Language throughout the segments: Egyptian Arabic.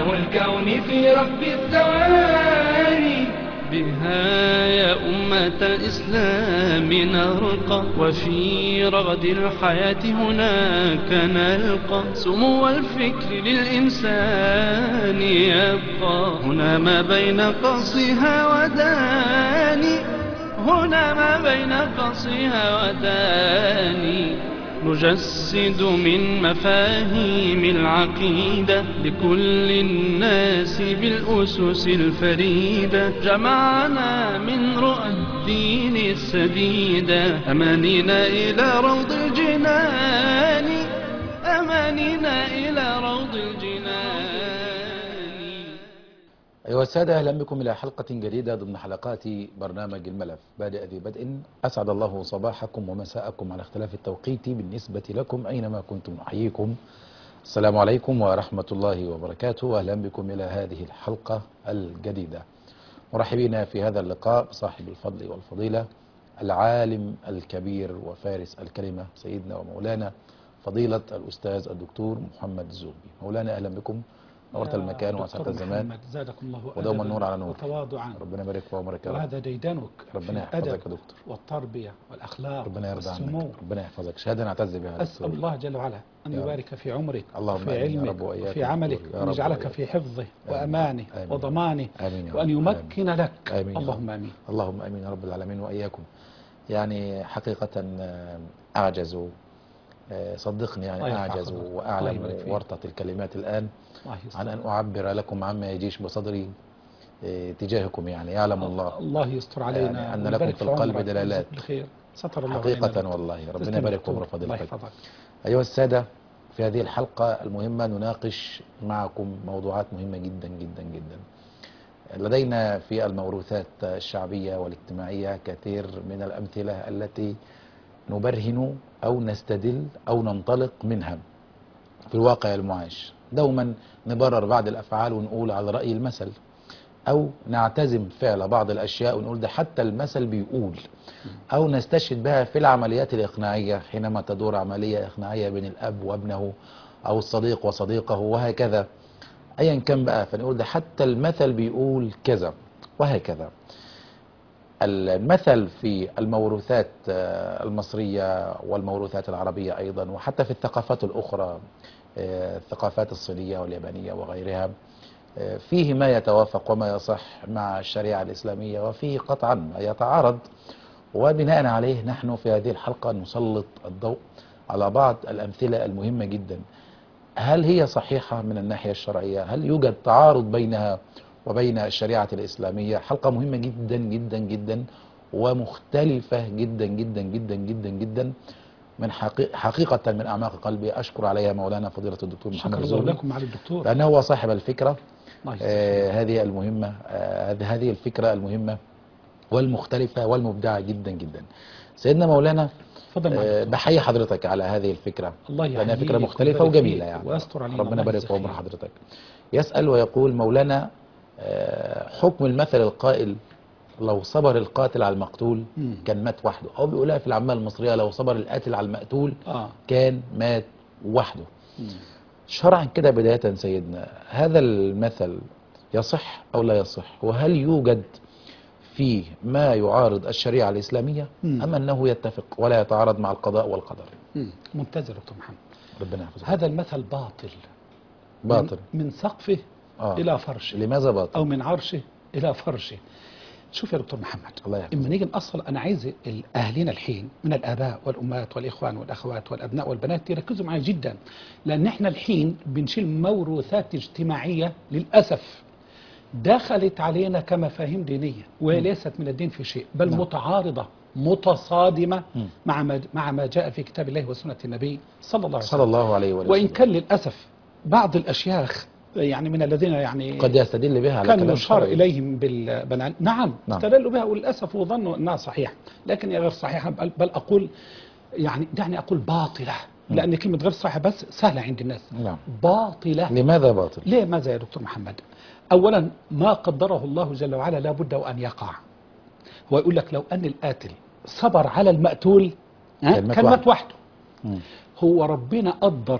والكون في رب الثواني بها يا أمة الإسلام نرقى وفي رغد الحياة هناك نلقى سمو الفكر للإنسان يبقى هنا ما بين قصها وداني هنا ما بين قصها وداني نجسد من مفاهيم العقيدة لكل الناس بالأسس الفريدة جمعنا من رؤى الدين السديدة أمانينا إلى روض الجنان أمانينا إلى روض الجنان أيها السادة أهلا بكم إلى حلقة جديدة ضمن حلقات برنامج الملف بادئ ذي بدء أسعد الله صباحكم ومساءكم على اختلاف التوقيت بالنسبة لكم أينما كنتم نحييكم السلام عليكم ورحمة الله وبركاته أهلا بكم إلى هذه الحلقة الجديدة مرحبين في هذا اللقاء بصاحب الفضل والفضيلة العالم الكبير وفارس الكلمة سيدنا ومولانا فضيلة الأستاذ الدكتور محمد الزوبي مولانا أهلا بكم نورت المكان وأسعدت الزمان محمد زادكم الله ودوما أدباً النور على نور وتواضعا ربنا يبارك في عمرك يا رب وهذا ديدنك ربنا في يحفظك الأدب يا دكتور والتربية والأخلاق ربنا يرضى والسمو عنك ربنا يحفظك شهادة نعتز بها يا أسأل دكتور. الله جل وعلا أن يا رب. يبارك في عمرك اللهم وفي آمين يا علمك رب وإياك وفي يا عملك دكتور. يا وأن رب يجعلك وإياك. في حفظه آمين. وأمانه آمين. وضمانه آمين يا وأن رب. يمكن لك آمين يا رب. اللهم آمين اللهم امين يا رب العالمين واياكم يعني حقيقه آه، اعجز آه، صدقني الله يعني يرفع اعجز قدرك. الله واعلم يبارك فيك. ورطه الكلمات الان الله عن يستر ان اعبر لكم عما يجيش بصدري آه، تجاهكم يعني يعلم الله الله يستر علينا يعني أن ويبارك لكم في القلب عمرك دلالات. ويجزاك الخير ستر الله حقيقه علينا والله ربنا تسلم يبارك في دكتور. عمر الله فضيلتك يحفظك أيها السادة في هذه الحلقة المهمة نناقش معكم موضوعات مهمة جدا جدا جدا لدينا في الموروثات الشعبية والاجتماعية كثير من الأمثلة التي نبرهن أو نستدل أو ننطلق منها في الواقع المعاش دوما نبرر بعض الأفعال ونقول على رأي المثل أو نعتزم فعل بعض الأشياء ونقول ده حتى المثل بيقول أو نستشهد بها في العمليات الإقناعية حينما تدور عملية إقناعية بين الأب وابنه أو الصديق وصديقه وهكذا أيا كان بقى فنقول ده حتى المثل بيقول كذا وهكذا المثل في الموروثات آه، المصرية والموروثات العربية أيضا وحتى في الثقافات الأخرى آه، الثقافات الصينية واليابانية وغيرها آه، فيه ما يتوافق وما يصح مع الشريعة الإسلامية وفيه قطعا ما يتعارض وبناء عليه نحن في هذه الحلقة نسلط الضوء على بعض الأمثلة المهمة جدا هل هي صحيحة من الناحية الشرعية هل يوجد تعارض بينها وبين الشريعة الإسلامية حلقة مهمة جدا جدا جدا ومختلفة جدا جدا جدا جدا جدا من حقيقة, حقيقة من أعماق قلبي أشكر عليها مولانا فضيلة الدكتور محمد شكر الله الزهري لكم على الدكتور لأنه هو صاحب الفكرة الله يستر آه هذه المهمة آه هذه- هذه الفكرة المهمة والمختلفة والمبدعة جدا جدا سيدنا مولانا تفضل معك آه دكتور. بحيي حضرتك على هذه الفكرة الله لأنها يحييك فكرة مختلفة ويبارك وجميلة فيك يعني ويستر علينا ربنا الله يبارك يجزاك في عمر خير. حضرتك يسأل ويقول مولانا آه، حكم المثل القائل لو صبر القاتل على المقتول مم. كان مات وحده أو بيقولها في العامة المصرية لو صبر القاتل على المقتول آه كان مات وحده مم. شرعا كده بداية سيدنا هذا المثل يصح أو لا يصح وهل يوجد فيه ما يعارض الشريعة الإسلامية مم. أم أنه يتفق ولا يتعارض مع القضاء والقدر مم. ممتاز يا دكتور محمد ربنا يحفظك هذا المثل باطل باطل من, من سقفه آه. إلى فرشه لماذا باطل أو من عرشه إلى فرشه شوف يا دكتور محمد الله يحفظك. اما نيجي نأصل أنا عايز ال- أهلنا الحين من الآباء والأمهات والإخوان والأخوات والأبناء والبنات يركزوا معي جدا لأن إحنا الحين بنشيل موروثات اجتماعية للأسف دخلت علينا كمفاهيم دينية وهي ليست من الدين في شيء بل نعم. متعارضة متصادمة مم. مع ما مع ما جاء في كتاب الله وسنة النبي صلى الله عليه صلى وسلم الله عليه وسلم وإن كان للأسف بعض الأشياخ يعني من الذين يعني قد يستدل بها على كان كلام يشار شرعي. إليهم بالبنان نعم نعم. استدلوا بها وللأسف وظنوا أنها صحيحة لكن هي غير صحيحة بل, بل أقول يعني دعني أقول باطلة لأن كلمة غير صحيحة بس سهلة عند الناس نعم باطلة لماذا باطل ليه ماذا يا دكتور محمد أولا ما قدره الله جل وعلا لابد وأن يقع هو يقول لك لو أن القاتل صبر على المقتول ها، كان مات كان مات وحده. وحده مم. هو ربنا قدر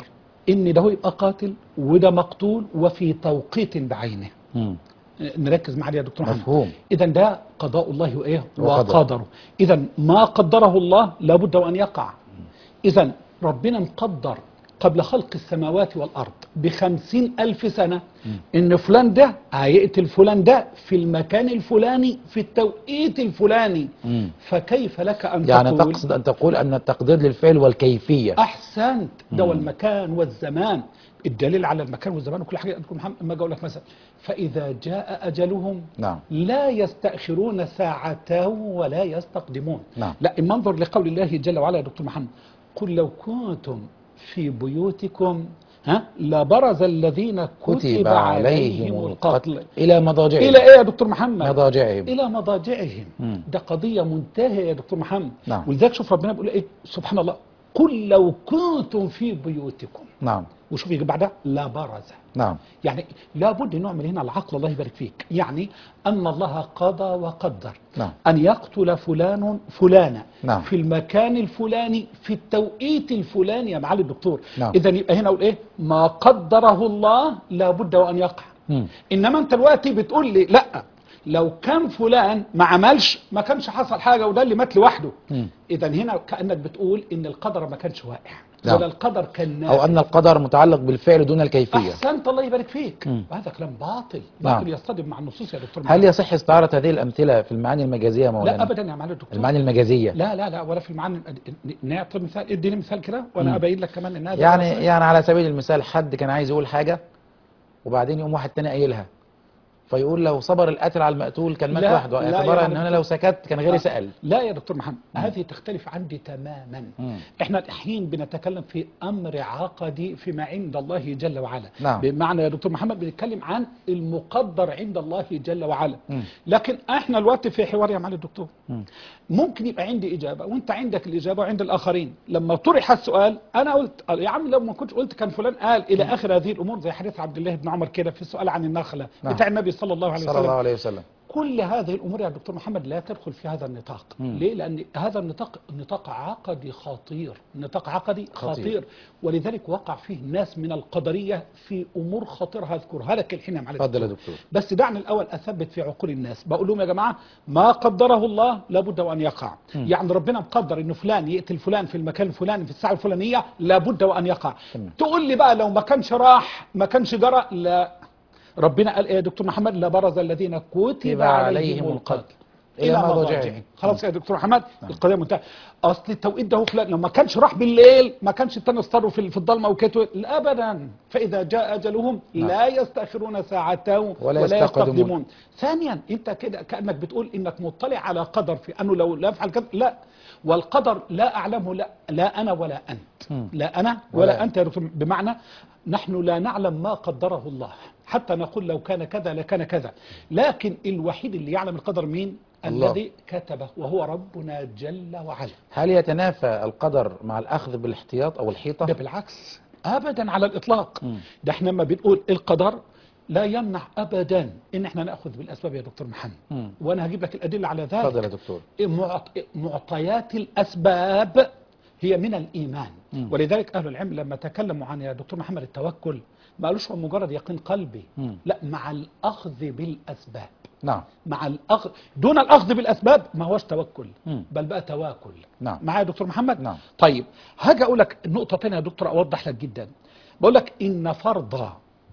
ان ده يبقى قاتل وده مقتول وفي توقيت بعينه مم. نركز معايا يا دكتور محمد مفهوم. اذا ده قضاء الله وايه وقدره. وقدره اذا ما قدره الله لابد وان يقع اذا ربنا مقدر قبل خلق السماوات والارض بخمسين الف سنه ان فلان ده هيقتل فلان ده في المكان الفلاني في التوقيت الفلاني مم. فكيف لك ان يعني تقول تقصد أن تقول أن التقدير للفعل والكيفية احسنت ده والمكان والزمان الدليل على المكان والزمان وكل حاجه عندكم محمد اما اقول لك مثلا فاذا جاء اجلهم نعم. لا يستاخرون ساعه ولا يستقدمون نعم. لا اما انظر لقول الله جل وعلا يا دكتور محمد قل لو كنتم في بيوتكم ها لبرز الذين كتب عليهم القتل إلى مضاجعهم الى ايه يا دكتور محمد مضاجعهم الى مضاجعهم مم. ده قضيه منتهيه يا دكتور محمد نعم. ولذلك شوف ربنا بيقول ايه سبحان الله قل لو كنتم في بيوتكم نعم وشوف يجي بعدها لا برز نعم يعني لابد نعمل هنا العقل الله يبارك فيك يعني ان الله قضى وقدر نعم. ان يقتل فلان فلانا نعم. في المكان الفلاني في التوقيت الفلاني يا معالي الدكتور نعم. اذا يبقى هنا اقول ايه ما قدره الله لابد وان يقع مم. انما انت دلوقتي بتقول لي لا لو كان فلان ما عملش ما كانش حصل حاجه وده اللي مات لوحده مم. اذا هنا كانك بتقول ان القدر ما كانش واقع نعم. ولا القدر كان أو أن القدر متعلق بالفعل دون الكيفية احسنت الله يبارك فيك مم. وهذا كلام باطل نعم. باطل يصطدم مع النصوص يا دكتور هل محمد. يصح استعارة هذه الأمثلة في المعاني المجازية يا مولانا لا ابدا يا معالي الدكتور المعاني المجازية لا لا لا ولا في المعاني نعطي مثال اديني مثال كده وانا ابين لك كمان ان هذا يعني صحيح. يعني على سبيل المثال حد كان عايز يقول حاجة وبعدين يقوم واحد تاني قايلها فيقول لو صبر القاتل على المقتول كان مات لا، لوحده لا يا اعتبارا ان معلم. انا لو سكت كان غيري سأل لا يا دكتور محمد هذه تختلف عندي تماما مم. احنا الحين بنتكلم في امر عقدي فيما عند الله جل وعلا نعم. بمعنى يا دكتور محمد بنتكلم عن المقدر عند الله جل وعلا مم. لكن احنا الوقت في حوار يا معالي الدكتور مم. ممكن يبقى عندي اجابه وانت عندك الاجابه وعند الاخرين لما طرح السؤال انا قلت يا عم لو ما كنتش قلت كان فلان قال الى اخر هذه الامور زي حديث عبد الله بن عمر كده في السؤال عن النخله نعم. بتاع النبي صلى الله عليه صلى وسلم الله عليه وسلم كل هذه الامور يا دكتور محمد لا تدخل في هذا النطاق مم. ليه لان هذا النطاق نطاق عقدي خطير نطاق عقدي خطير. خطير, ولذلك وقع فيه ناس من القدريه في امور خطيره هذكرها لك الحين يا معلم اتفضل يا دكتور بس دعني الاول اثبت في عقول الناس بقول لهم يا جماعه ما قدره الله لابد وان يقع مم. يعني ربنا مقدر انه فلان يقتل فلان في المكان الفلاني في الساعه الفلانيه لابد وان يقع تمام. تقول لي بقى لو ما كانش راح ما كانش جرى لا ربنا قال ايه يا دكتور محمد لبرز الذين كتب عليهم القتل إلى الى مضاجعهم. مضاجعهم خلاص يا دكتور محمد القضيه منتهيه اصل التوقيت ده هو فلان لو ما كانش راح بالليل ما كانش التاني اصطادوا في في الضلمه وكتوا ابدا فاذا جاء اجلهم نعم. لا يستاخرون ساعه ولا ولا, يستقدمون. يستقدمون ثانيا انت كده كانك بتقول انك مطلع على قدر في انه لو لا يفعل كذا لا والقدر لا اعلمه لا لا انا ولا انت مم. لا انا ولا ولا انت يا دكتور بمعنى نحن لا نعلم ما قدره الله حتى نقول لو كان كذا لكان كذا لكن الوحيد اللي يعلم القدر مين الله. الذي كتبه وهو ربنا جل وعلا هل يتنافى القدر مع الأخذ بالاحتياط أو الحيطة ده بالعكس ابدا على الاطلاق مم. ده احنا لما بنقول القدر لا يمنع ابدا ان احنا ناخذ بالاسباب يا دكتور محمد مم. وانا هجيب لك الادله على اتفضل يا ذلك دكتور معط- معطيات الاسباب هي من الايمان مم. ولذلك اهل العلم لما تكلموا عن يا دكتور محمد التوكل ما قالوش هو مجرد يقين قلبي مم. لا مع الاخذ بالاسباب نعم مع الاخذ دون الاخذ بالاسباب ما هوش توكل مم. بل بقى تواكل نعم. معايا يا دكتور محمد نعم. طيب هاجي اقول لك نقطه ثانيه يا دكتور اوضح لك جدا بقول لك ان فرض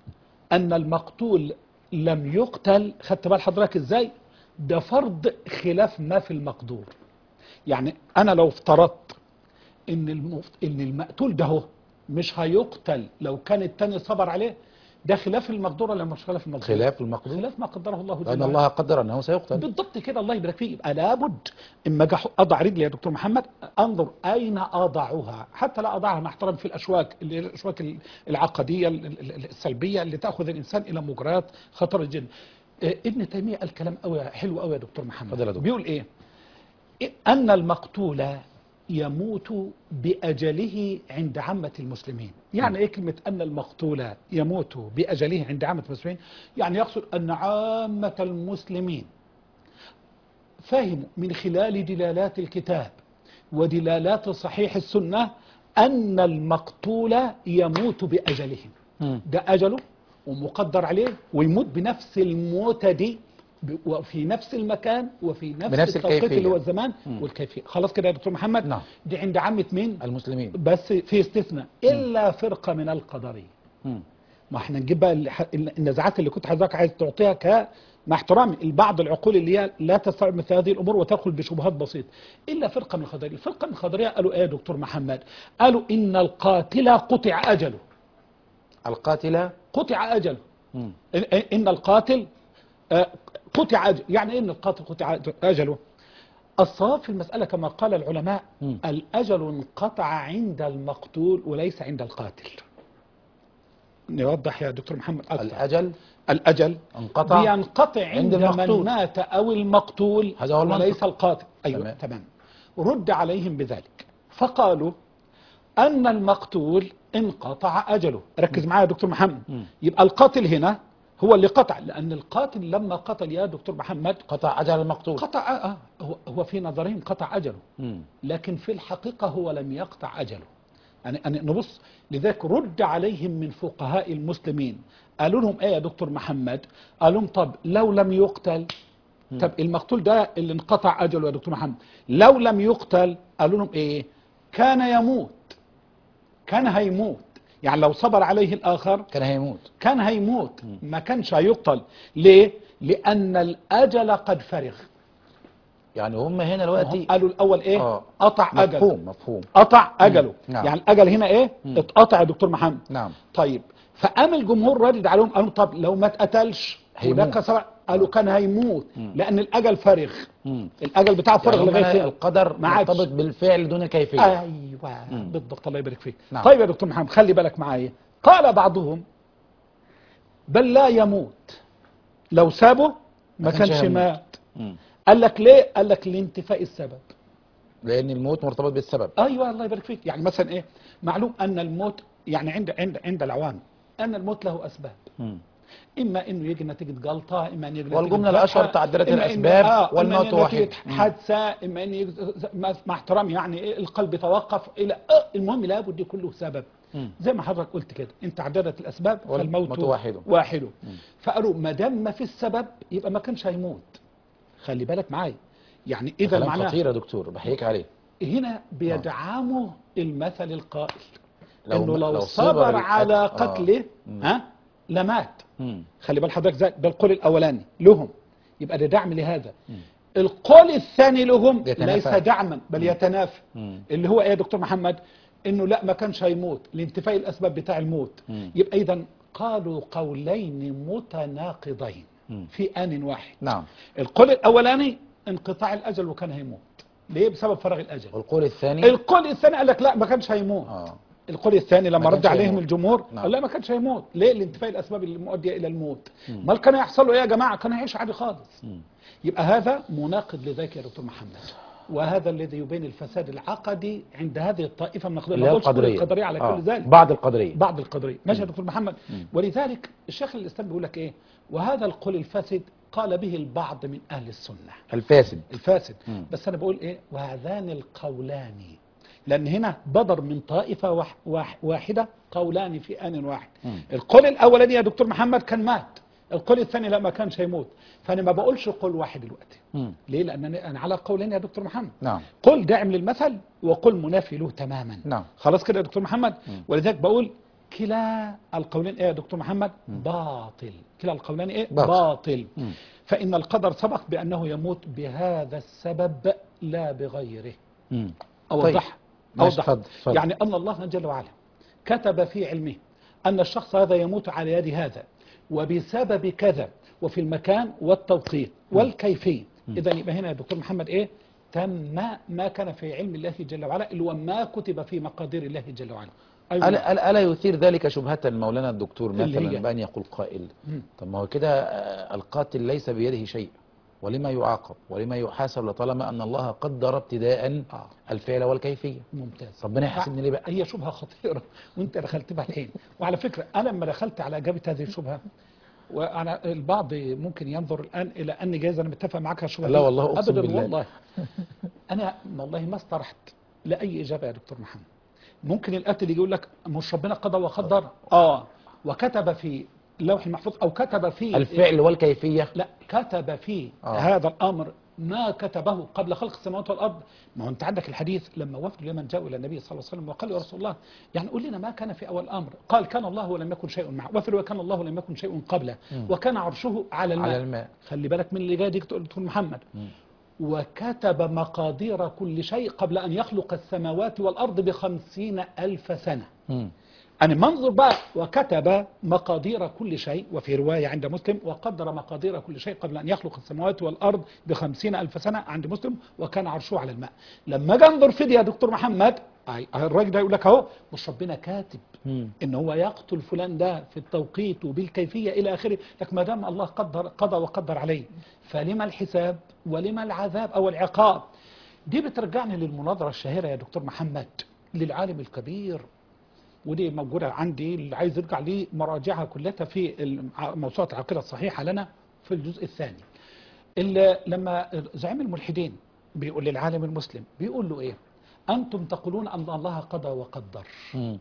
ان المقتول لم يقتل خدت بال حضرتك ازاي ده فرض خلاف ما في المقدور يعني انا لو افترضت ان المفت... ان المقتول ده هو مش هيقتل لو كان التاني صبر عليه ده خلاف المقدور ولا مش خلاف المقدور خلاف المقدور خلاف ما قدره الله جل لأن وعلا. الله قدر أنه سيقتل بالضبط كده الله يبارك فيه يبقى لابد اما اجي أح- اضع رجلي يا دكتور محمد انظر اين اضعها حتى لا اضعها مع احترام في الاشواك اللي هي الاشواك ال- العقديه ال- ال- ال- السلبيه اللي تاخذ الانسان الى مجريات خطر جدا آه، ابن تيميه قال كلام قوي حلو قوي يا دكتور محمد اتفضل يا دكتور. بيقول ايه إيه؟ ان المقتول يموت باجله عند عامه المسلمين يعني ايه كلمه ان المقتول يموت باجله عند عامه المسلمين يعني يقصد ان عامه المسلمين فهموا من خلال دلالات الكتاب ودلالات صحيح السنة أن المقتول يموت بأجله مم. ده أجله ومقدر عليه ويموت بنفس الموتة دي ب- وفي نفس المكان وفي نفس, بنفس التوقيت الكيفية. اللي هو الزمان والكيفية خلاص كده يا دكتور محمد نعم. دي عند عامة مين المسلمين بس في استثناء إلا فرقة من القدرية مم. ما احنا نجيب بقى الح- النزعات اللي كنت حضرتك عايز تعطيها ك مع احترامي البعض العقول اللي هي لا تستوعب مثل هذه الامور وتدخل بشبهات بسيطه الا فرقه من القدريه، الفرقه من القدريه قالوا ايه يا دكتور محمد؟ قالوا ان القاتل قطع اجله، القاتلة قطع اجله مم. إن- ان القاتل آه، قطع اجله، يعني ايه ان القاتل قطع اجله؟ الصواب في المساله كما قال العلماء مم. الاجل انقطع عند المقتول وليس عند القاتل. نوضح يا دكتور محمد اكثر الأجل الأجل انقطع بينقطع عند, عند من المقتول. مات أو المقتول هذا هو المنطق. وليس القاتل أيوة تمام. تمام. تمام رد عليهم بذلك فقالوا أن المقتول انقطع أجله ركز معايا يا دكتور محمد مم. يبقى القاتل هنا هو اللي قطع لأن القاتل لما قتل يا دكتور محمد قطع أجل المقتول قطع آه هو, هو في نظرهم قطع أجله مم. لكن في الحقيقة هو لم يقطع أجله يعني يعني نبص لذلك رد عليهم من فقهاء المسلمين قالوا لهم ايه يا دكتور محمد قالوا لهم طب لو لم يقتل طب المقتول ده اللي انقطع اجله يا دكتور محمد لو لم يقتل قالوا لهم ايه كان يموت كان هيموت يعني لو صبر عليه الاخر كان هيموت كان هيموت ما كانش هيقتل ليه لان الاجل قد فرغ يعني هم هنا هم دلوقتي قالوا الاول ايه آه. قطع اجله مفهوم مفهوم قطع اجله نعم. يعني الاجل هنا ايه مم. اتقطع يا دكتور محمد نعم طيب فقام الجمهور ردد عليهم قالوا طب لو ما اتقتلش هيموت. وده كسر قالوا كان هيموت مم. لان الاجل فرغ مم. الاجل بتاعه فرغ يعني هم لغايه هنا هنا. القدر ما عادش. مرتبط بالفعل دون كيفية ايوه مم. بالضبط الله يبارك فيك نعم. طيب يا دكتور محمد خلي بالك معايا قال بعضهم بل لا يموت لو سابه ما ما كانش كانش هيموت. مات مم. قال لك ليه قال لك لانتفاء السبب لأن الموت مرتبط بالسبب ايوه الله يبارك فيك يعني مثلا ايه معلوم ان الموت يعني عند عند عند العوام ان الموت له اسباب مم. اما انه يجي نتيجه جلطه اما ان يجي والجملة نتيجة الأشهر فتحة، تعددت إما إن- الأسباب آه والموت إما إن واحد. نتيجة مم. حادثه اما ان يجي مع مع احترامي يعني إيه القلب توقف الى آه المهم لابد يكون له سبب مم. زي ما حضرتك قلت كده انت عددت الاسباب والموت فالموت واحد. واحد فقالوا ما دام ما في السبب يبقى ما كانش هيموت خلي بالك معايا يعني اذا كلام معناه خطير يا دكتور بحييك عليه هنا بيدعمه المثل القائل لو- انه لو, لو صبر, صبر على القتل- آه. قتله مم. ها لمات مم. خلي بال حضرتك زي ده القول الاولاني لهم يبقى ده دعم لهذا القول الثاني لهم يتنافى. ليس دعما بل يتنافى مم. اللي هو ايه يا دكتور محمد انه لا ما كانش هيموت لانتفاء الاسباب بتاع الموت مم. يبقى اذا قالوا قولين متناقضين مم. في ان واحد نعم القول الاولاني انقطاع الاجل وكان هيموت ليه بسبب فراغ الاجل والقول الثاني القول الثاني قال لك لا ما كانش هيموت آه. القول الثاني لما ما رد كانش عليهم هيموت. الجمهور نعم. قال لا ما كانش هيموت ليه لانتفاء الاسباب المؤديه الى الموت امال كان يحصل له ايه يا جماعه كان هيعيش عادي خالص مم. يبقى هذا مناقض لذلك يا دكتور محمد وهذا الذي يبين الفساد العقدي عند هذه الطائفه من القضيه اللي هي ما بقولش كل القدرية القدريه على آه. كل ذلك بعض القدرية بعض القدرية ماشي يا دكتور محمد ولذلك الشيخ الاسلام بيقول لك ايه وهذا القول الفاسد قال به البعض من اهل السنه الفاسد الفاسد مم. بس انا بقول ايه وهذان القولان لان هنا بدر من طائفه واح واح واحده قولان في ان واحد مم. القول الاولاني يا دكتور محمد كان مات القول الثاني لا ما كانش هيموت فانا ما بقولش قول واحد دلوقتي مم. ليه لان انا أنا على قولين يا دكتور محمد نعم قل داعم للمثل وقل منافي له تماما نعم. خلاص كده يا دكتور محمد ولذلك بقول كلا القولين ايه يا دكتور محمد باطل كلا القولين ايه باطل. باطل مم. فإن القدر سبق بأنه يموت بهذا السبب لا بغيره مم. أوضح ماشي، أوضح اتفضل، اتفضل. يعني أن الله جل وعلا كتب في علمه أن الشخص هذا يموت على يد هذا وبسبب كذا وفي المكان والتوقيت والكيفية إذا يبقى هنا يا دكتور محمد إيه تم ما كان في علم الله جل وعلا اللي هو ما كتب في مقادير الله جل وعلا أيوة. ألا, ألا, ألا يثير ذلك شبهة مولانا الدكتور اللي مثلا هي؟ بأن يقول قائل مم. طب ما هو كده آه، القاتل ليس بيده شيء ولما يعاقب ولما يحاسب لطالما أن الله قدر ابتداء آه. الفعل والكيفية ممتاز ربنا يحاسبني ليه بقى هي شبهة خطيرة وانت دخلت بها الحين وعلى فكرة انا لما دخلت على اجابة هذه الشبهة وانا البعض ممكن ينظر الان الى اني جايز انا متفق معك على الشبهة لا دي. والله أقسم ابدا بالله. والله انا والله ما استرحت لاي اجابة يا دكتور محمد ممكن القاتل يجي يقول لك مش ربنا قضى وقدر اه وكتب في اللوح المحفوظ او كتب في الفعل والكيفية لا كتب في آه. هذا الامر ما كتبه قبل خلق السماوات والارض ما هو انت عندك الحديث لما وفد اليمن جاءوا الى النبي صلى الله عليه وسلم وقالوا يا رسول الله يعني قول لنا ما كان في اول الامر قال كان الله ولم يكن شيء معه وفي الروايه كان الله ولم يكن شيء قبله وكان عرشه على الماء, على الماء. خلي بالك من اللي جاي دي دكتور محمد وكتب مقادير كل شيء قبل أن يخلق السماوات والأرض بخمسين ألف سنة مم. أنا منظر بقى وكتب مقادير كل شيء وفي رواية عند مسلم وقدر مقادير كل شيء قبل أن يخلق السماوات والأرض بخمسين ألف سنة عند مسلم وكان عرشه على الماء لما جاء انظر في دي يا دكتور محمد أي- الراجل ده يقول لك اهو مش ربنا كاتب مم. ان هو يقتل فلان ده في التوقيت وبالكيفيه الى اخره لك ما دام الله قدر قضى وقدر عليه فلما الحساب ولما العذاب او العقاب دي بترجعني للمناظره الشهيره يا دكتور محمد للعالم الكبير ودي موجوده عندي اللي عايز يرجع لي مراجعها كلها في الع- موسوعه العقيده الصحيحه لنا في الجزء الثاني اللي لما زعيم الملحدين بيقول للعالم المسلم بيقول له ايه انتم تقولون ان الله قضى وقدر مم.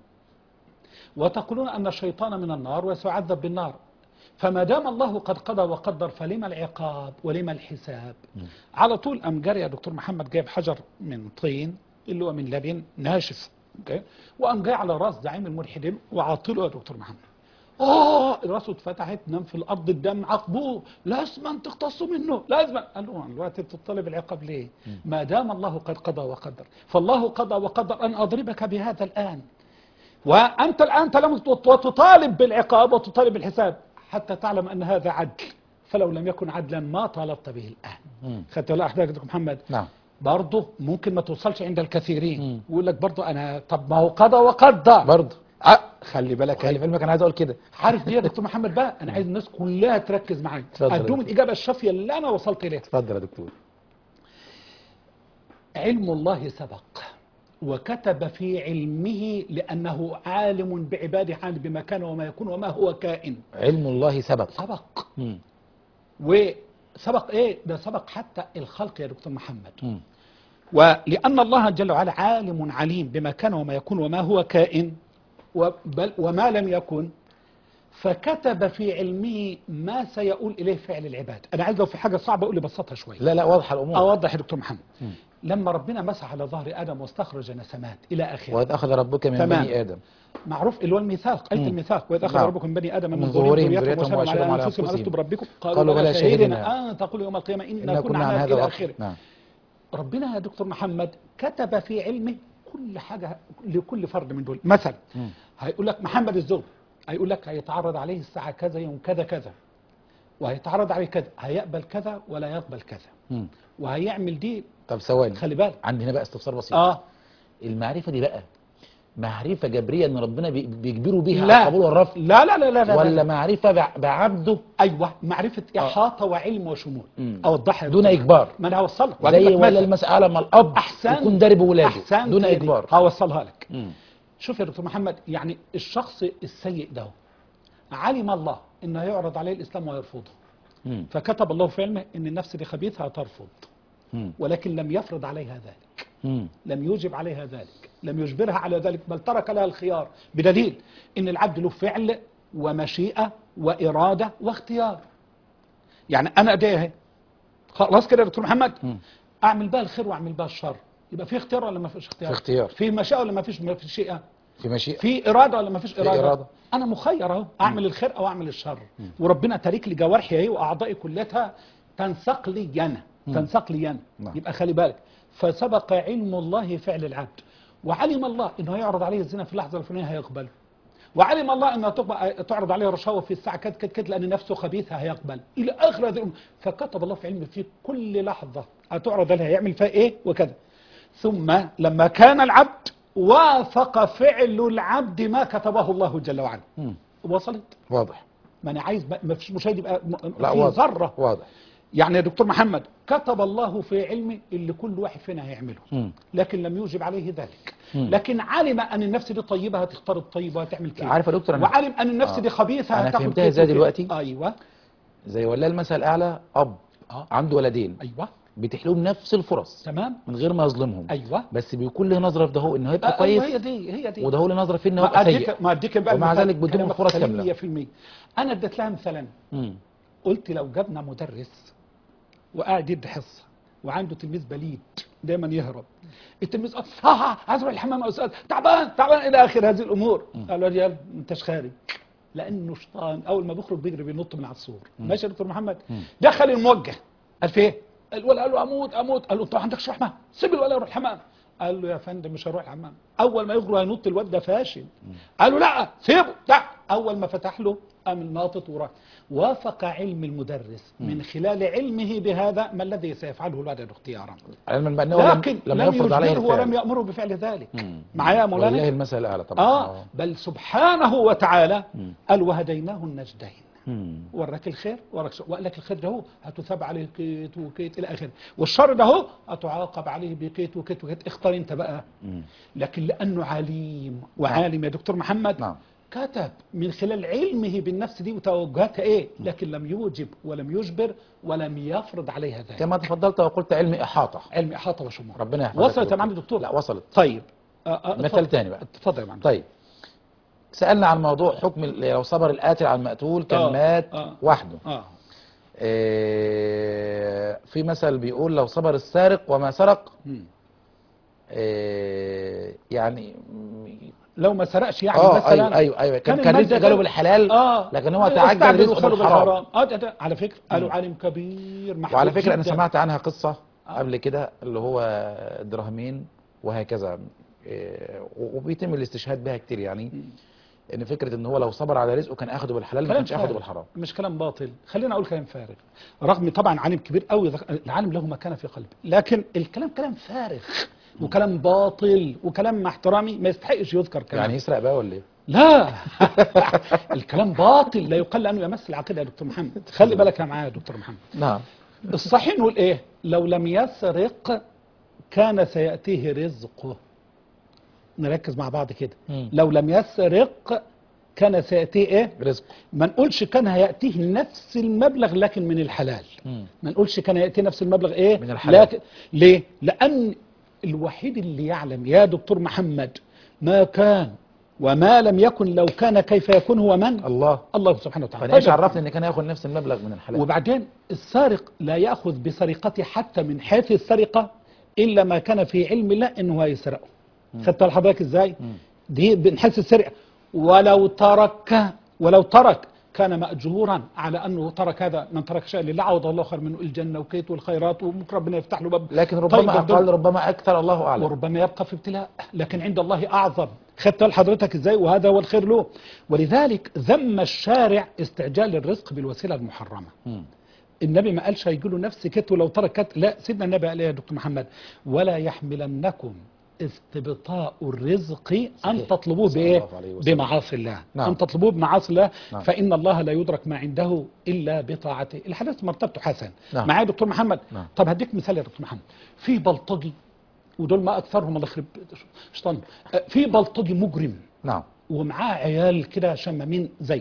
وتقولون أن الشيطان من النار وسيعذب بالنار فما دام الله قد قضى وقدر فلما العقاب ولما الحساب على طول أم جاري يا دكتور محمد جايب حجر من طين اللي هو من لبن ناشف أوكي؟ وأم جاي على راس زعيم الملحدين وعاطله يا دكتور محمد اه راسه اتفتحت نام في الارض الدم عقبوه لازم أن تقتصوا منه لازم قال له دلوقتي بتطلب العقاب ليه ما دام الله قد قضى وقدر فالله قضى وقدر ان اضربك بهذا الان وأنت الآن تلم وتطالب بالعقاب وتطالب بالحساب حتى تعلم أن هذا عدل فلو لم يكن عدلا ما طالبت به الآن مم. خدت بالك حضرتك يا دكتور محمد نعم برضه ممكن ما توصلش عند مم. الكثيرين ويقول لك برضه أنا طب ما هو قضى وقدر برضه أه خلي بالك خلي في علمك انا عايز اقول كده عارف دي يا دكتور محمد بقى أنا عايز الناس كلها تركز معايا اتفضل يا أدوم دكتور. الإجابة الشافية اللي أنا وصلت إليها اتفضل يا دكتور علم الله سبق وكتب في علمه لأنه عالم بعباده عالم بما كان وما يكون وما هو كائن علم الله سبق سبق مم. وسبق ايه ده سبق حتى الخلق يا دكتور محمد مم. ولأن الله جل وعلا عالم عليم بما كان وما يكون وما هو كائن وبل وما لم يكن فكتب في علمه ما سيؤول إليه فعل العباد أنا عايز لو في حاجة صعبة أقول لي بسطها شوية لا لا واضحه الامور أوضح يا دكتور محمد مم. لما ربنا مسح على ظهر آدم واستخرج نسمات إلى آخره واذ اخذ ربك من تمام. بني ادم معروف اللي هو الميثاق آية مم. الميثاق وإذ أخذ نعم. ربكم من بني آدم من من ظهورهم ظهورهم ذريتهم ذريتهم وأشهدهم وأشهدهم على على أنفسهم أنفسهم. ألست بربكم قالوا قالوا بلى بلى شهدنا. شهدنا أن تقولوا يوم القيامة إنا إنا كنا عن هذا إلى آخره نعم ربنا يا دكتور محمد كتب في علمه كل حاجة لكل فرد من دول مثلا مم. هيقول لك محمد الزوج هيقول لك هيتعرض عليه الساعة كذا يوم كذا كذا وهيتعرض عليه كذا هيقبل كذا ولا يقبل كذا مم. وهيعمل دي طب ثواني خلي بالك عندي هنا بقى استفسار بسيط اه المعرفه دي بقى معرفه جبريه ان ربنا بي- بيجبره بيها على لا القبول والرفض لا لا لا لا, لا, ولا لا. معرفه بع- بعبده ايوه معرفه احاطه وعلم وشمول مم. اوضحها يا دون دكتور. اجبار ما انا هوصلك وأجيب زي لك ولا مثل. المساله ما الاب احسن يكون دارب ولاده احسن دون اجبار هوصلها لك مم. شوف يا دكتور محمد يعني الشخص السيء ده علم الله انه يعرض عليه الاسلام ويرفضه مم. فكتب الله في علمه ان النفس دي خبيثه هترفض مم. ولكن لم يفرض عليها ذلك مم. لم يوجب عليها ذلك لم يجبرها على ذلك بل ترك لها الخيار بدليل ان العبد له فعل ومشيئه واراده واختيار يعني انا ايديه خلاص كده يا دكتور محمد مم. اعمل بها الخير واعمل بها الشر يبقى في اختيار ولا ما فيش اختيار في اختيار. في مشيئه ولا ما فيش مشيئه في مشيئه في اراده ولا ما فيش اراده إرادة. انا مخير اهو اعمل الخير او اعمل الشر وربنا تارك لي جوارحي اهي واعضائي كلها تنسق لي انا تنسق لي انا نعم. يبقى خلي بالك فسبق علم الله فعل العبد وعلم الله انه يعرض عليه الزنا في اللحظه الفلانيه هيقبله وعلم الله انها تقبل- تعرض عليه رشاوى في الساعه كد كد كد لان نفسه خبيثه هيقبل الى اخر هذه الامور فكتب الله في علمه في كل لحظه هتعرض عليها يعمل فيها ايه وكذا ثم لما كان العبد وافق فعل العبد ما كتبه الله جل وعلا مم. وصلت واضح ما انا عايز بقى- ما فيش مشاهد يبقى م- لا في واضح ذره واضح يعني يا دكتور محمد كتب الله في علمه اللي كل واحد فينا هيعمله مم. لكن لم يوجب عليه ذلك مم. لكن علم ان النفس دي طيبه هتختار الطيب وهتعمل كده عارف يا دكتور أنا- وعلم ان النفس آه. دي خبيثه أنا هتاخد فهمتها كده إزاي وكده. دلوقتي؟ ايوه زي ولا المثل الاعلى اب اه عنده ولدين ايوه بيتيح لهم نفس الفرص تمام من غير ما يظلمهم ايوه بس بيكون له نظره في ده هو انه هيبقى آه، أيوة كويس هي دي هي دي وده هو له نظره في انه ما هيبقى سيء اديك ما اديك بقى ومع المثال ذلك بدون كلمة فرص سليم كاملة. 100% انا اديت لها مثلا مم. قلت لو جبنا مدرس وقاعد يدي حصه وعنده تلميذ بليد دايما يهرب التلميذ اه اه عايز اروح الحمام يا استاذ تعبان تعبان الى اخر هذه الامور قال له يا رجال انت خارج لانه شيطان اول ما بيخرج بيجري بينط من على السور ماشي يا دكتور محمد دخل الموجه قال في ايه؟ الولد قال له اموت اموت قال له انت ما عندكش رحمه سيب الولد يروح الحمام قال له يا فندم مش هروح الحمام اول ما يخرج هينط الواد ده فاشل قال له لا سيبه لا اول ما فتح له قام الناطط وراح وافق علم المدرس من خلال علمه بهذا ما الذي سيفعله الولد اختيارا علما بانه لم, لكن لم لم يفرض عليه يجبره ولم الفعل يامره بفعل ذلك مم. معايا يا ولله مولانا المثل الاعلى طبعا اه بل سبحانه وتعالى مم. قال وهديناه النجدين مم. وراك الخير وراك شر وقال لك الخير ده هو هتثاب عليه كيت وكيت الى اخره والشر ده هو هتعاقب عليه بكيت وكيت وكيت اختار انت بقى مم. لكن لانه عليم وعالم يا دكتور محمد نعم كتب من خلال علمه بالنفس دي وتوجهاتها ايه لكن لم يوجب ولم يجبر ولم يفرض عليها ذلك كما تفضلت وقلت علم احاطه علم احاطه وشمول ربنا يحفظك وصلت يا دكتور. معالي الدكتور لا وصلت طيب آه، آه، مثل اتفضل. تاني بقى اتفضل يا معلم طيب سألنا عن موضوع حكم ال- لو صبر القاتل على المقتول كان آه، مات آه. وحده اه إيه في مثل بيقول لو صبر السارق وما سرق مم. إيه يعني لو ما سرقش يعني اه مثلا ايوه ايوه ايوه كان كان المال رزقه ده جاله كان- بالحلال اه لكن هو تعجل استعجل رزقه وخده بالحرام اه ده ده على فكره قالوا عالم كبير محبوب وعلى فكره انا جداً. سمعت عنها قصه آه. قبل كده اللي هو درهمين وهكذا إيه وبيتم الاستشهاد بها كتير يعني ان فكره ان هو لو صبر على رزقه كان اخده بالحلال ما كلام كانش اخده فارغ. بالحرام مش كلام باطل خلينا اقول كلام فارغ رغم طبعا عالم كبير قوي العالم له مكانه في قلبي لكن الكلام كلام فارغ وكلام باطل وكلام مع احترامي ما يستحقش يذكر كلام يعني يسرق بقى ولا ايه؟ لا الكلام باطل لا يقال انه يمس العقيده يا دكتور محمد خلي بالك يا معايا يا دكتور محمد نعم الصحيح نقول ايه لو لم يسرق كان سيأتيه رزقه نركز مع بعض كده مم. لو لم يسرق كان سيأتيه ايه رزق ما نقولش كان هيأتيه نفس المبلغ لكن من الحلال مم. ما نقولش كان هيأتيه نفس المبلغ ايه من الحلال. لكن ليه لأن الوحيد اللي يعلم يا دكتور محمد ما كان وما لم يكن لو كان كيف يكون هو من الله الله سبحانه وتعالى فانا ايش طيب. عرفني ان كان ياخد نفس المبلغ من الحلال وبعدين السارق لا يأخذ بسرقته حتى من حيث السرقة إلا ما كان في علم الله إنه هيسرقه خدت بالك حضرتك إزاي دي من حيث السرقة ولو ترك ولو ترك كان مأجورا على أنه ترك هذا من ترك شيئا لله عوض الله خير منه الجنة وكيت والخيرات وممكن ربنا يفتح له باب لكن طيب ربما ده- اقل ربما اكثر الله اعلم وربما يبقى في ابتلاء لكن عند الله أعظم خدت بال حضرتك ازاي وهذا هو الخير له ولذلك ذم الشارع استعجال الرزق بالوسيلة المحرمة مم. النبي ما قالش هيجي له نفس كت ولو ترك كت لا سيدنا النبي قال ايه يا دكتور محمد ولا يحملنكم استبطاء الرزق ان صحيح. تطلبوه صلى بايه الله عليه وسلم. بمعاصي الله نعم. ان تطلبوه بمعاصي الله نعم. فان الله لا يدرك ما عنده الا بطاعته الحديث مرتبته حسن نعم. معايا يا دكتور محمد نعم. طب هديك مثال يا دكتور محمد في بلطجي ودول ما اكثرهم الله يخرب شيطان آه، في بلطجي مجرم نعم ومعاه عيال كده شمامين زيه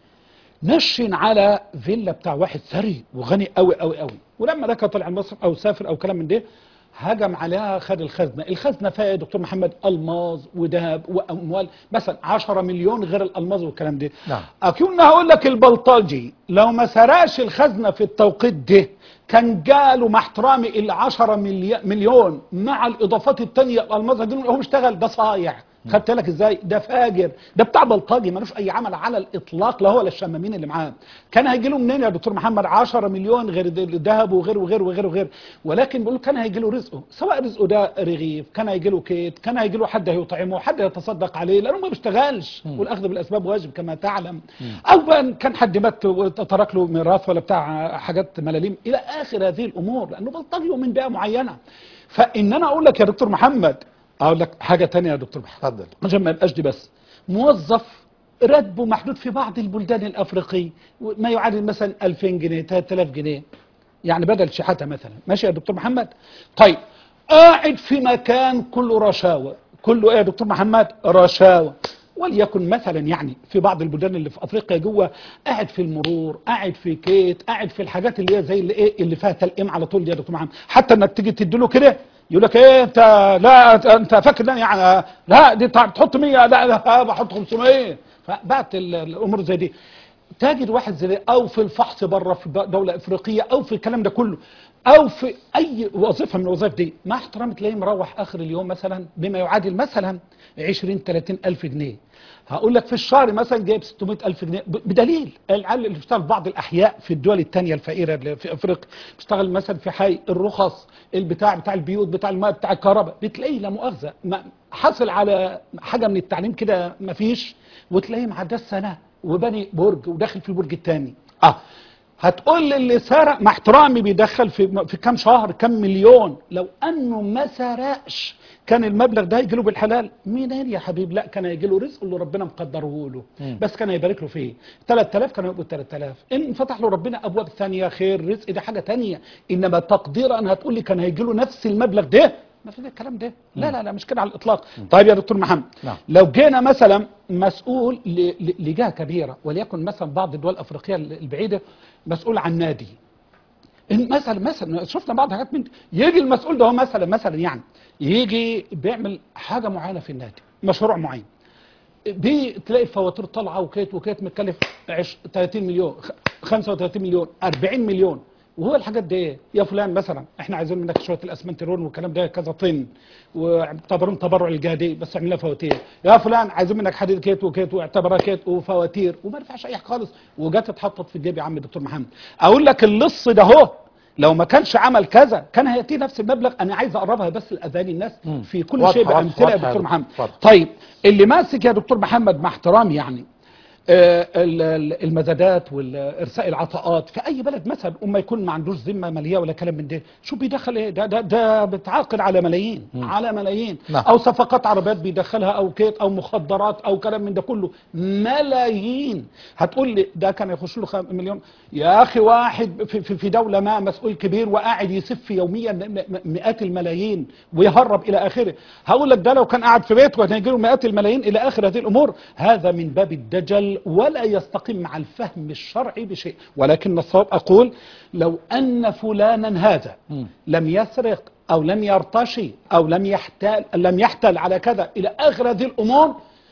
نشن على فيلا بتاع واحد ثري وغني قوي قوي قوي ولما ده كان طلع مصر او سافر او كلام من ده هجم عليها خد الخزنه الخزنه فيها يا دكتور محمد الماظ وذهب واموال مثلا 10 مليون غير الالماظ والكلام ده نعم. اكون هقول لك البلطجي لو ما سرقش الخزنه في التوقيت ده كان جاله مع احترامي ال 10 ملي- مليون مع الاضافات الثانيه الالماظ دي هو بيشتغل ده صايع خدت بالك ازاي ده فاجر ده بتاع بلطجي ملوش اي عمل على الاطلاق لا هو ولا الشمامين اللي معاه كان هيجي له منين يا دكتور محمد 10 مليون غير د- الذهب وغير وغير وغير وغير ولكن بيقول كان هيجي له رزقه سواء رزقه ده رغيف كان هيجي له كيت كان هيجي له حد هيطعمه حد يتصدق عليه لانه ما بيشتغلش والاخذ بالاسباب واجب كما تعلم او بقى كان حد مات وترك له ميراث ولا بتاع حاجات ملاليم الى اخر هذه الامور لانه بلطجي ومن بيئه معينه فان انا اقول لك يا دكتور محمد اقول لك حاجه تانية يا دكتور محمد اتفضل عشان ما يبقاش دي بس موظف راتبه محدود في بعض البلدان الافريقيه ما يعادل مثلا 2000 جنيه 3000 جنيه يعني بدل شحاته مثلا ماشي يا دكتور محمد طيب قاعد في مكان كله رشاوى كله ايه يا دكتور محمد رشاوى وليكن مثلا يعني في بعض البلدان اللي في افريقيا جوه قاعد في المرور قاعد في كيت قاعد في الحاجات اللي هي زي اللي ايه اللي فيها تلقيم على طول دي يا دكتور محمد حتى انك تيجي تديله كده يقول لك ايه انت لا انت فاكر ده يعني لا دي انت بتحط 100 لا لا بحط 500 فبعت ال- الامور زي دي تجد واحد زي ده او في الفحص بره في دوله افريقيه او في الكلام ده كله او في اي وظيفه من الوظائف دي مع احترامي تلاقيه مروح اخر اليوم مثلا بما يعادل مثلا 20 30 الف جنيه هقول لك في الشهر مثلا جايب 600 الف جنيه ب- بدليل العيال اللي بيشتغل في بعض الاحياء في الدول الثانيه الفقيره اللي في افريقيا بيشتغل مثلا في حي الرخص البتاع بتاع البيوت بتاع الماء بتاع الكهرباء بتلاقيه لا مؤاخذه ما- حصل على حاجه من التعليم كده ما فيش وتلاقيه معداه السنه وبني برج وداخل في البرج الثاني اه هتقول لي اللي سرق مع احترامي بيدخل في في كام شهر كام مليون لو انه ما سرقش كان المبلغ ده يجي له بالحلال منين يا حبيب لا كان هيجي له رزق اللي ربنا مقدره له بس كان هيبارك له فيه 3000 كانوا يبقوا 3000 ان فتح له ربنا ابواب ثانيه خير رزق ده حاجه ثانيه انما تقدير ان هتقول لي كان هيجي له نفس المبلغ ده ما في الكلام ده لا لا لا مش كده على الاطلاق طيب يا دكتور محمد نعم. لو جينا مثلا مسؤول ل- ل- لجهه كبيره وليكن مثلا بعض الدول الافريقيه البعيده مسؤول عن نادي إن مثلا مثلا شفنا بعض حاجات من يجي المسؤول ده هو مثلا مثلا يعني يجي بيعمل حاجه معينه في النادي مشروع معين بتلاقي فواتير طالعه وكيت وكيت متكلف عش- 30 مليون خ- 35 مليون 40 مليون وهو الحاجات دي ايه؟ يا فلان مثلا احنا عايزين منك شويه الاسمنترون والكلام ده كذا طن واعتبرون تبرع الجهه دي بس اعمل لها فواتير يا فلان عايزين منك حديد كيت وكيت واعتبرها كيت وفواتير وما ينفعش اي حاجه خالص وجت اتحطت في الجيب يا عم الدكتور محمد اقول لك اللص ده اهو لو ما كانش عمل كذا كان هياتي نفس المبلغ انا عايز اقربها بس لاذهان الناس مم. في كل واضحة، شيء واضحة، بامثله يا واضحة يا دكتور دكتور. محمد اتفضل. طيب اللي ماسك يا دكتور محمد مع احترامي يعني آه، ال- ال- المزادات والارساء العطاءات في اي بلد مثلا اما يكون ما عندوش ذمه ماليه ولا كلام من ده شو بيدخل ايه ده ده, ده بتعاقد على ملايين على ملايين نعم. او صفقات عربيات بيدخلها او كيت او مخدرات او كلام من ده كله ملايين هتقول لي ده كان يخش له خم- مليون يا اخي واحد في, في, في دوله ما مسؤول كبير وقاعد يسف يوميا م- م- مئات الملايين ويهرب الى اخره هقول لك ده لو كان قاعد في بيته كان هيجي له مئات الملايين الى اخر هذه الامور هذا من باب الدجل ولا يستقيم مع الفهم الشرعي بشيء ولكن الصواب اقول لو ان فلانا هذا لم يسرق او لم يرتشي او لم يحتال لم يحتل على كذا الى اخر هذه الامور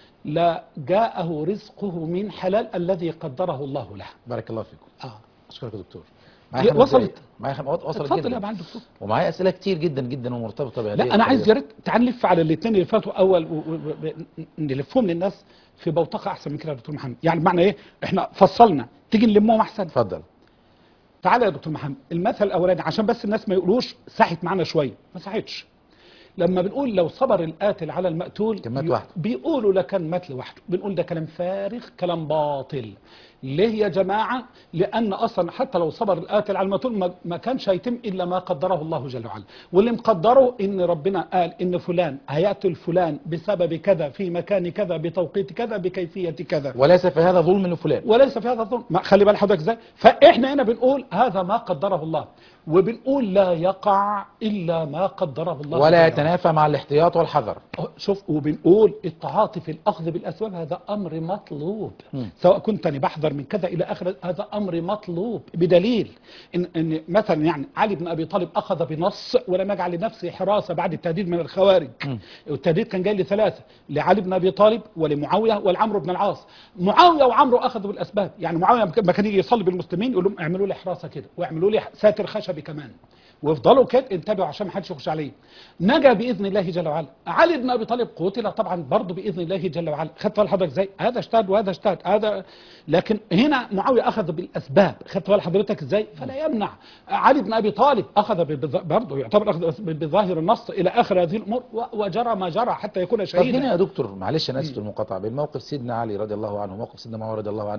لا جاءه رزقه من حلال الذي قدره الله له بارك الله فيكم آه. اشكرك يا دكتور هي خمس وصلت. دقايق. معايا خم... وصلت اتفضل جدا يا معالي الدكتور ومعايا اسئله كتير جدا جدا ومرتبطه بهذه لا انا عايز القضية. يا ريت تعال نلف على الاثنين اللي فاتوا اول و- و- و- نلفهم للناس في بوتقه احسن من كده يا دكتور محمد يعني بمعنى ايه احنا فصلنا تيجي نلمهم احسن اتفضل تعالى يا دكتور محمد المثل الاولاني عشان بس الناس ما يقولوش ساحت معانا شويه ما ساحتش لما بنقول لو صبر القاتل على المقتول كان مات بي- لوحده. بيقولوا ده كان مات لوحده بنقول ده كلام فارغ كلام باطل ليه يا جماعه لان اصلا حتى لو صبر القاتل على المقتول ما- ما كانش هيتم الا ما قدره الله جل وعلا واللي مقدره ان ربنا قال ان فلان هيقتل فلان بسبب كذا في مكان كذا بتوقيت كذا بكيفيه كذا وليس في هذا ظلم لفلان وليس في هذا الظلم ما خلي بال حضرتك ازاي فاحنا هنا بنقول هذا ما قدره الله وبنقول لا يقع الا ما قدره الله ولا جل وعلا. يتنافى مع الاحتياط والحذر شوف وبنقول التعاطي في الاخذ بالاسباب هذا امر مطلوب مم. سواء كنت انا بحذر من كذا الى اخر هذا امر مطلوب بدليل ان ان مثلا يعني علي بن ابي طالب اخذ بنص ولم يجعل لنفسه حراسه بعد التهديد من الخوارج مم. التهديد كان جاي لثلاثه لعلي بن ابي طالب ولمعاويه ولعمرو بن العاص معاويه وعمرو اخذوا بالاسباب يعني معاويه ما كان يجي يصلي بالمسلمين يقول لهم اعملوا لي حراسه كده واعملوا لي ساتر خشبي كمان وافضلوا كده انتبهوا عشان ما حدش يخش عليه نجا باذن الله جل وعلا علي بن ابي طالب قتل طبعا برضه باذن الله جل وعلا خدت بال حضرتك ازاي هذا اجتهد وهذا اجتهد هذا لكن هنا معاويه اخذ بالاسباب خدت بال حضرتك ازاي فلا يمنع علي بن ابي طالب اخذ بظ- برضه يعتبر اخذ بظاهر النص الى اخر هذه الامور و- وجرى ما جرى حتى يكون طب شهيدا هنا يا دكتور معلش انا اسف المقاطعه بين موقف سيدنا علي رضي الله عنه وموقف سيدنا معاويه رضي الله عنه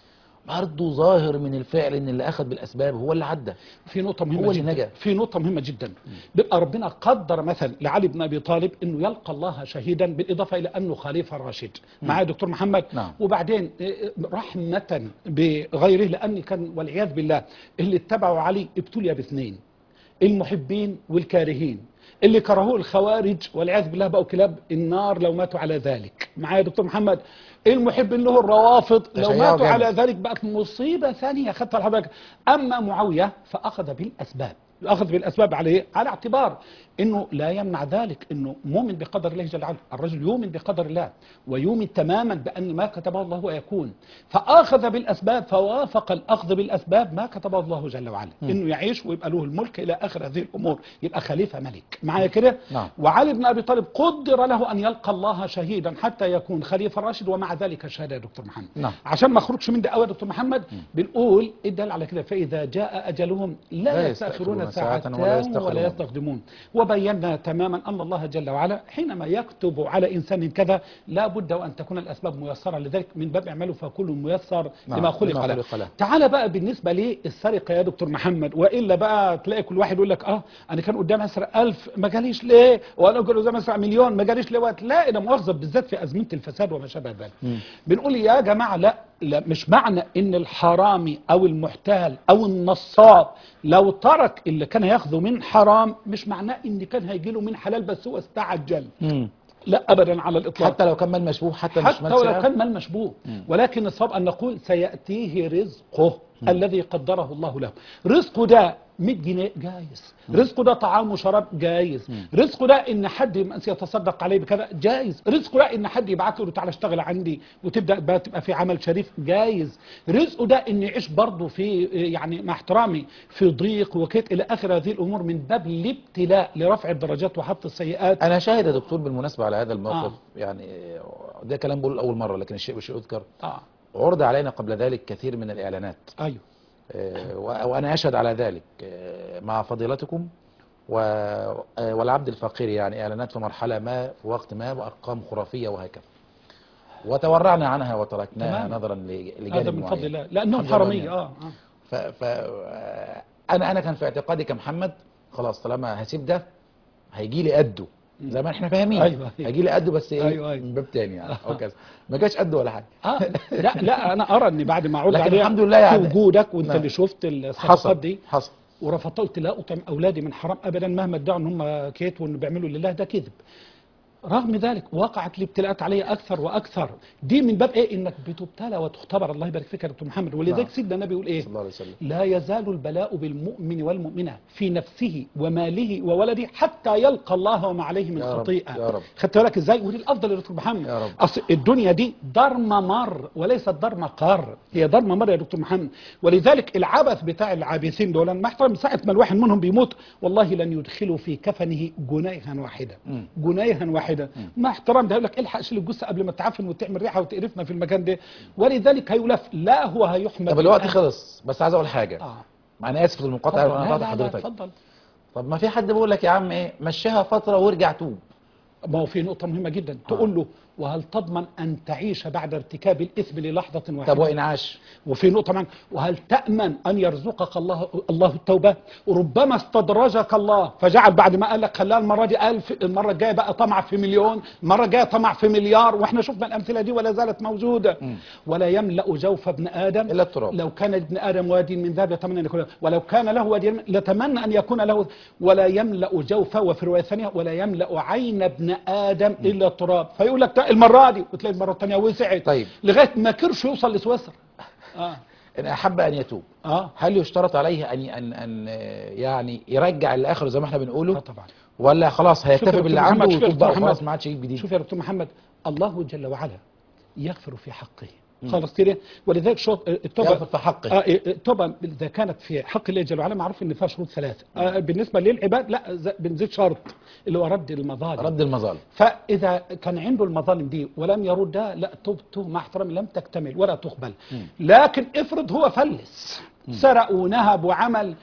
برضه ظاهر من الفعل ان اللي اخذ بالاسباب هو اللي عدى في نقطة مهمة هو اللي جدا نجا. في نقطة مهمة جدا بيبقى ربنا قدر مثلا لعلي بن ابي طالب انه يلقى الله شهيدا بالاضافة الى انه خليفة راشد معايا دكتور محمد نعم. وبعدين إيه، رحمة بغيره لان كان والعياذ بالله اللي اتبعوا علي ابتلي باثنين المحبين والكارهين اللي كرهوه الخوارج والعياذ بالله بقوا كلاب النار لو ماتوا على ذلك معايا يا دكتور محمد المحب له الروافض لو تشيعوا ماتوا جامد. على ذلك بقت مصيبة ثانية خدتها لحضرتك أما معاوية فأخذ بالأسباب الأخذ بالأسباب على إيه؟ على اعتبار أنه لا يمنع ذلك أنه مؤمن بقدر الله جل وعلا الرجل يؤمن بقدر الله ويؤمن تماما بأن ما كتبه الله هو يكون فأخذ بالأسباب فوافق الأخذ بالأسباب ما كتبه الله جل وعلا أنه يعيش ويبقى له الملك إلى آخر هذه الأمور يبقى خليفة ملك معايا كده نعم. وعلي بن أبي طالب قدر له أن يلقى الله شهيدا حتى يكون خليفة راشد ومع ذلك شهادة يا دكتور محمد نعم. عشان ما اخرجش من ده قوي يا دكتور محمد بنقول إيه الدال على كده فإذا جاء أجلهم لا, لا يستأخرون يستأخرون ساعة ساعة ولا ولا يستقدمون, ولا يستقدمون. يستقدمون وبينا تماما أن الله جل وعلا حينما يكتب على إنسان كذا لا بد وأن تكون الأسباب ميسرة لذلك من باب اعملوا فكل ميسر نعم، لما خلق لما له خلق له. تعال بقى بالنسبة للسرقة يا دكتور محمد وإلا بقى تلاقي كل واحد يقول لك اه أنا كان قدامي أسرق ألف ما جاليش ليه وأنا كان قدامي أسرق مليون ما جاليش ليه وتلاقي ده مؤاخذة بالذات في أزمنة الفساد وما شابه ذلك بنقول يا جماعة لا لا مش معنى ان الحرامي او المحتال او النصاب لو ترك اللي كان ياخذه من حرام مش معناه ان كان هيجيله من حلال بس هو استعجل لا ابدا على الاطلاق حتى لو كان مال مشبوه حتى, مش حتى مال ولو سرقة؟ كان مال مشبوه ولكن الصواب ان نقول سياتيه رزقه الذي قدره الله له رزقه ده 100 جنيه جايز رزقه ده طعام وشراب جايز رزقه ده ان حد يمأس يتصدق عليه بكذا جايز رزقه ده ان حد يبعت له تعالى اشتغل عندي وتبدا بقى تبقى في عمل شريف جايز رزقه ده ان يعيش برضه في يعني مع احترامي في ضيق وكيت الى اخر هذه الامور من باب الابتلاء لرفع الدرجات وحط السيئات انا شاهد يا دكتور بالمناسبه على هذا الموقف آه. يعني ده كلام بقول اول مره لكن الشيء بالشيء يذكر اه عرض علينا قبل ذلك كثير من الاعلانات ايوه آه، و- وانا اشهد على ذلك آه، مع فضيلتكم و- آه، والعبد الفقير يعني اعلانات في مرحله ما في وقت ما وارقام خرافيه وهكذا وتورعنا عنها وتركناها تمام. نظرا ل- لجانب هذا من معين. فضل الله لانهم الحمد لله حراميه يعني. اه اه ف, ف آه، انا انا كان في اعتقادي كمحمد خلاص طالما هسيب ده هيجي لي قده زي ما احنا فاهمين أيوة، أيوة. هيجي لي قده بس ايه أيوة، أيوة. من باب تاني يعني او كذا ما جاش قده ولا حاجه اه لا لا انا ارى ان بعد ما عرض لكن عليها الحمد لله في يعني- وجودك وانت نعم. اللي شفت الصفقات حصل دي حصل ورفضت قلت لا اطعم اولادي من حرام ابدا مهما ادعوا ان هم كيت وان بيعملوا لله ده كذب رغم ذلك وقعت الابتلاءات علي اكثر واكثر دي من باب ايه انك بتبتلى وتختبر الله يبارك فيك يا دكتور محمد ولذلك نعم. سيدنا النبي يقول ايه صلى الله عليه وسلم لا يزال البلاء بالمؤمن والمؤمنة في نفسه وماله وولده حتى يلقى الله وما عليه من يا رب، خطيئة يا رب. خدت بالك ازاي ودي الافضل يا دكتور محمد يا رب. اصل الدنيا دي دار ممر وليست دار مقر هي دار ممر يا دكتور محمد ولذلك العبث بتاع العابثين دول أنا محترم ساعة ما الواحد منهم بيموت والله لن يدخلوا في كفنه جنيها واحدة مم. جنيها واحدة مع احترام ده يقول لك الحق شيل الجثة قبل ما تعفن وتعمل ريحة وتقرفنا في المكان ده ولذلك هيلف لا هو هيحمد طب الوقت الآن. خلص بس عايز اقول حاجه اه انا اسف للمقاطعه اتفضل. وانا لا، قاطع لا، لا، حضرتك اتفضل طب ما في حد بيقول لك يا عم ايه مشيها فتره وارجع توب ما هو في نقطة مهمة جدا تقول له وهل تضمن أن تعيش بعد ارتكاب الإثم للحظة طب واحدة وان عاش وفي نقطة معنا وهل تأمن أن يرزقك الله الله التوبة ربما استدرجك الله فجعل بعد ما قال لك خلال المرة دي ألف المرة الجاية بقى طمع في مليون المرة الجاية طمع في مليار وإحنا شفنا الأمثلة دي ولا زالت موجودة ولا يملأ جوف ابن آدم إلا التراب. لو كان ابن آدم وادي من ذهب يتمنى أن يكون له ولو كان له وادي من- لتمنى أن يكون له ولا يملأ جوفه وفي رواية ثانية ولا يملأ عين ابن آدم إلا التراب فيقول لك ده المرة دي وتلاقي المرة الثانية وسعت طيب. لغاية ما كرش يوصل لسويسرا آه ان احب ان يتوب آه هل يشترط عليه ان ان ان آه، يعني يرجع اللي اخره زي ما احنا آه بنقوله طبعا ولا خلاص شوف يا هيكتفي دكتور باللي محمد، عنده شوف يا ويتوب دكتور بقى خلاص محمد. ما عادش يجيب جديد شوف يا دكتور محمد الله جل وعلا يغفر في حقه خلاص كده ولذلك شو التوبه يغفر في حقه آه التوبه اذا كانت في حق الله جل وعلا معروف ان فيها شروط ثلاثه آه بالنسبه للعباد لا ز- بنزيد شرط اللي هو رد المظالم رد المظالم فاذا كان عنده المظالم دي ولم يردها لا توبته مع احترامي لم تكتمل ولا تقبل لكن افرض هو فلس سرق ونهب وعمل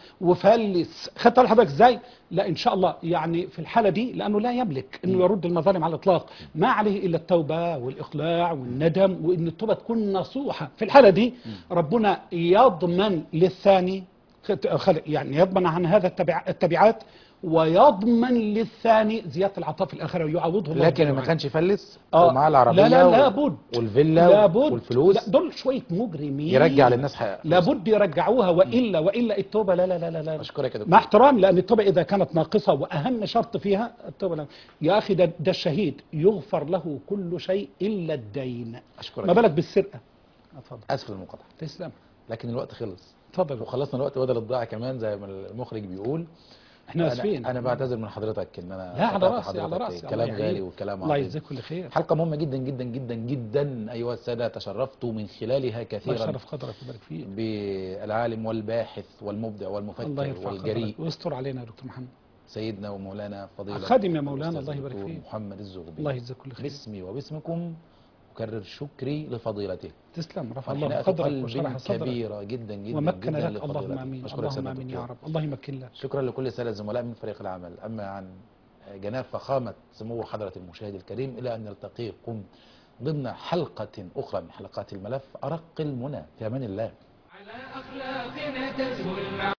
وفلس خدت بالك حضرتك ازاي لا ان شاء الله يعني في الحاله دي لانه لا يملك انه يرد المظالم على الاطلاق ما عليه الا التوبه والاقلاع والندم وان التوبه تكون نصوحه في الحاله دي ربنا يضمن للثاني خد- خد- يعني يضمن عن هذا التبع- التبعات ويضمن للثاني زياده العطاء في الاخره ويعوضه الله لكن جل ما وعلا. كانش يفلس آه. ومعاه العربيه لا لا وال- لابد والفيلا لابد والفلوس لا دول شويه مجرمين يرجع للناس حق لابد يرجعوها والا والا التوبه لا لا لا لا, لا. اشكرك يا دكتور مع احترام لان التوبه اذا كانت ناقصه واهم شرط فيها التوبه لا. يا اخي ده, ده الشهيد يغفر له كل شيء الا الدين اشكرك ما بالك بالسرقه اتفضل اسف المقاطعه تسلم لكن الوقت خلص اتفضل وخلصنا الوقت بدل الضياع كمان زي ما المخرج بيقول احنا اسفين انا, أنا بعتذر من حضرتك ان انا لا على قطعت راسي على حضرتك. راسي الله كلام يحييك. غالي وكلام الله عظيم يجزيك كل خير حلقه مهمه جدا جدا جدا جدا ايها الساده تشرفت من خلالها الله كثيرا يشرف قدرك ويبارك فيك بالعالم والباحث والمبدع الله والمفكر يرفع والجريء قدرك ويستر علينا يا دكتور محمد سيدنا ومولانا فضيلة خادم يا مولانا، الأستاذ الله يبارك الدكتور فيك. محمد الزغبي الله يجزاك كل خير باسمي وباسمكم أكرر شكري لفضيلته تسلم رفع الله وحناءة قدرك قلب وشرح صدرك كبيرة جدا جدا ومكن جدا لك اللهم لفضيلته. امين أشكرك اللهم سيدنا امين يا الدكتور. رب الله يمكن لك شكرا لكل السادة الزملاء من فريق العمل أما عن جناب فخامة سمو حضرة المشاهد الكريم إلى أن نلتقيكم ضمن حلقة أخرى من حلقات الملف أرق المنى في أمان الله على أخلاقنا تزهو المعاني